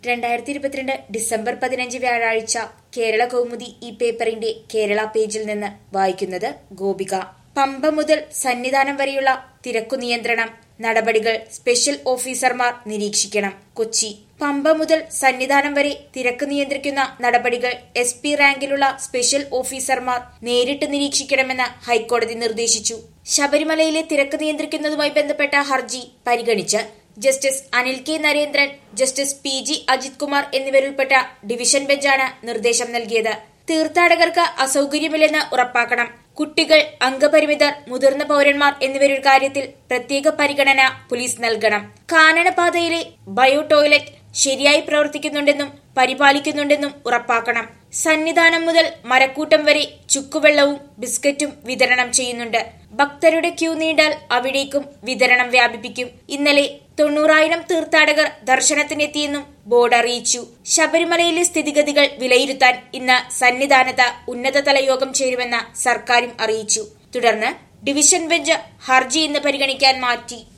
രണ്ടായിരത്തി ഇരുപത്തിരണ്ട് ഡിസംബർ പതിനഞ്ച് വ്യാഴാഴ്ച കേരള കൗമുദി ഈ പേപ്പറിന്റെ കേരള പേജിൽ നിന്ന് വായിക്കുന്നത് ഗോപിക പമ്പ മുതൽ സന്നിധാനം വരെയുള്ള തിരക്കു നിയന്ത്രണം നടപടികൾ സ്പെഷ്യൽ ഓഫീസർമാർ നിരീക്ഷിക്കണം കൊച്ചി പമ്പ മുതൽ സന്നിധാനം വരെ തിരക്ക് നിയന്ത്രിക്കുന്ന നടപടികൾ എസ് പി റാങ്കിലുള്ള സ്പെഷ്യൽ ഓഫീസർമാർ നേരിട്ട് നിരീക്ഷിക്കണമെന്ന് ഹൈക്കോടതി നിർദ്ദേശിച്ചു ശബരിമലയിലെ തിരക്ക് നിയന്ത്രിക്കുന്നതുമായി ബന്ധപ്പെട്ട ഹർജി പരിഗണിച്ച് justice Anil K Narendran justice P G Ajith Kumar എന്നിവരുൾപ്പെട്ട ഡിവിഷൻ ബെഞ്ചാണ് നിർദ്ദേശം നൽകിയത് തീർത്ഥാടകർക്ക് അസൗകര്യമില്ലെന്ന് ഉറപ്പാക്കണം കുട്ടികൾ അംഗപരിമിതർ മുതിർന്ന പൗരന്മാർ എന്നിവരുടെ കാര്യത്തിൽ പ്രത്യേക പരിഗണന പോലീസ് നൽകണം കാനനപാതയിലെ ബയോ ടോയ്ലറ്റ് ശരിയായി പ്രവർത്തിക്കുന്നുണ്ടെന്നും പരിപാലിക്കുന്നുണ്ടെന്നും ഉറപ്പാക്കണം സന്നിധാനം മുതൽ മരക്കൂട്ടം വരെ ചുക്കുവെള്ളവും ബിസ്ക്കറ്റും വിതരണം ചെയ്യുന്നുണ്ട് ഭക്തരുടെ ക്യൂ നീണ്ടാൽ അവിടേക്കും വിതരണം വ്യാപിപ്പിക്കും ഇന്നലെ തൊണ്ണൂറായിരം തീർത്ഥാടകർ ദർശനത്തിനെത്തിയെന്നും ബോർഡ് അറിയിച്ചു ശബരിമലയിലെ സ്ഥിതിഗതികൾ വിലയിരുത്താൻ ഇന്ന് സന്നിധാനത്ത് ഉന്നതതല യോഗം ചേരുമെന്ന് സർക്കാരും അറിയിച്ചു തുടർന്ന് ഡിവിഷൻ ബെഞ്ച് ഹർജി ഇന്ന് പരിഗണിക്കാൻ മാറ്റി